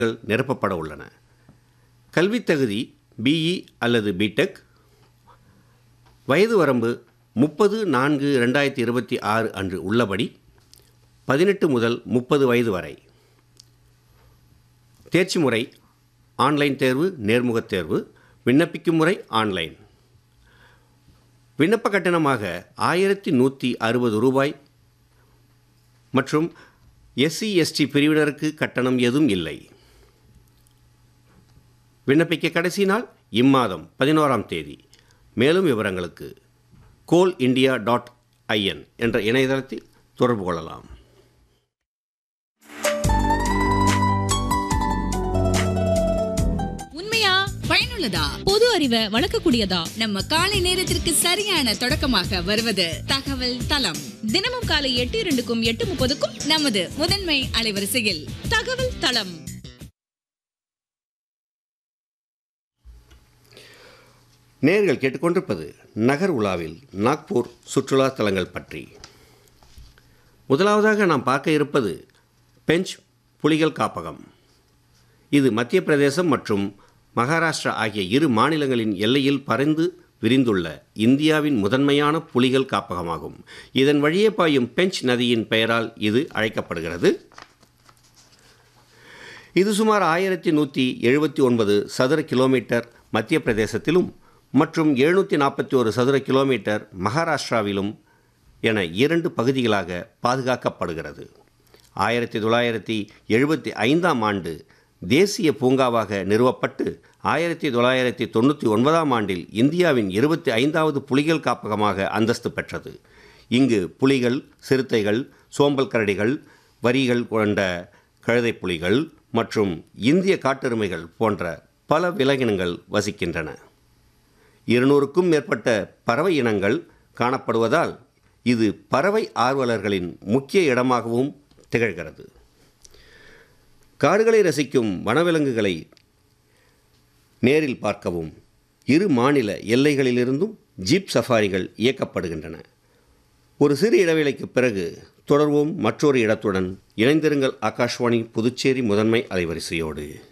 நிரப்பப்பட உள்ளன கல்வித் தகுதி பிஇ அல்லது பிடெக் வயது வரம்பு முப்பது நான்கு ரெண்டாயிரத்தி இருபத்தி ஆறு அன்று உள்ளபடி பதினெட்டு முதல் முப்பது வயது வரை தேர்ச்சி முறை ஆன்லைன் தேர்வு நேர்முகத் தேர்வு விண்ணப்பிக்கும் முறை ஆன்லைன் விண்ணப்ப கட்டணமாக ஆயிரத்தி நூற்றி அறுபது ரூபாய் மற்றும் எஸ்சி எஸ்டி பிரிவினருக்கு கட்டணம் எதுவும் இல்லை விண்ணப்பிக்க கடைசி நாள் இம்மாதம் பதினோராம் தேதி மேலும் விவரங்களுக்கு கோல் இந்தியா டாட் ஐஎன் என்ற இணையதளத்தில் தொடர்பு கொள்ளலாம் உண்மையா பயனுள்ளதா பொது அறிவை வளர்க்கக்கூடியதா நம்ம காலை நேரத்திற்கு சரியான தொடக்கமாக வருவது தகவல் தளம் தினமும் காலை எட்டு இரண்டுக்கும் எட்டு முப்பதுக்கும் நமது முதன்மை அலைவரிசையில் தகவல் தளம் நேர்கள் கேட்டுக்கொண்டிருப்பது நகர் உலாவில் நாக்பூர் சுற்றுலா தலங்கள் பற்றி முதலாவதாக நாம் பார்க்க இருப்பது பெஞ்ச் புலிகள் காப்பகம் இது மத்திய பிரதேசம் மற்றும் மகாராஷ்டிரா ஆகிய இரு மாநிலங்களின் எல்லையில் பறந்து விரிந்துள்ள இந்தியாவின் முதன்மையான புலிகள் காப்பகமாகும் இதன் வழியே பாயும் பெஞ்ச் நதியின் பெயரால் இது அழைக்கப்படுகிறது இது சுமார் ஆயிரத்தி நூற்றி எழுபத்தி ஒன்பது சதுர கிலோமீட்டர் மத்திய பிரதேசத்திலும் மற்றும் எழுநூற்றி நாற்பத்தி ஒரு சதுர கிலோமீட்டர் மகாராஷ்டிராவிலும் என இரண்டு பகுதிகளாக பாதுகாக்கப்படுகிறது ஆயிரத்தி தொள்ளாயிரத்தி எழுபத்தி ஐந்தாம் ஆண்டு தேசிய பூங்காவாக நிறுவப்பட்டு ஆயிரத்தி தொள்ளாயிரத்தி தொண்ணூற்றி ஒன்பதாம் ஆண்டில் இந்தியாவின் இருபத்தி ஐந்தாவது புலிகள் காப்பகமாக அந்தஸ்து பெற்றது இங்கு புலிகள் சிறுத்தைகள் சோம்பல் கரடிகள் வரிகள் கொண்ட கழுதை புலிகள் மற்றும் இந்திய காட்டெருமைகள் போன்ற பல விலங்கினங்கள் வசிக்கின்றன இருநூறுக்கும் மேற்பட்ட பறவை இனங்கள் காணப்படுவதால் இது பறவை ஆர்வலர்களின் முக்கிய இடமாகவும் திகழ்கிறது காடுகளை ரசிக்கும் வனவிலங்குகளை நேரில் பார்க்கவும் இரு மாநில எல்லைகளிலிருந்தும் ஜீப் சஃபாரிகள் இயக்கப்படுகின்றன ஒரு சிறு இடைவேளைக்கு பிறகு தொடர்வோம் மற்றொரு இடத்துடன் இணைந்திருங்கள் ஆகாஷ்வாணி புதுச்சேரி முதன்மை அலைவரிசையோடு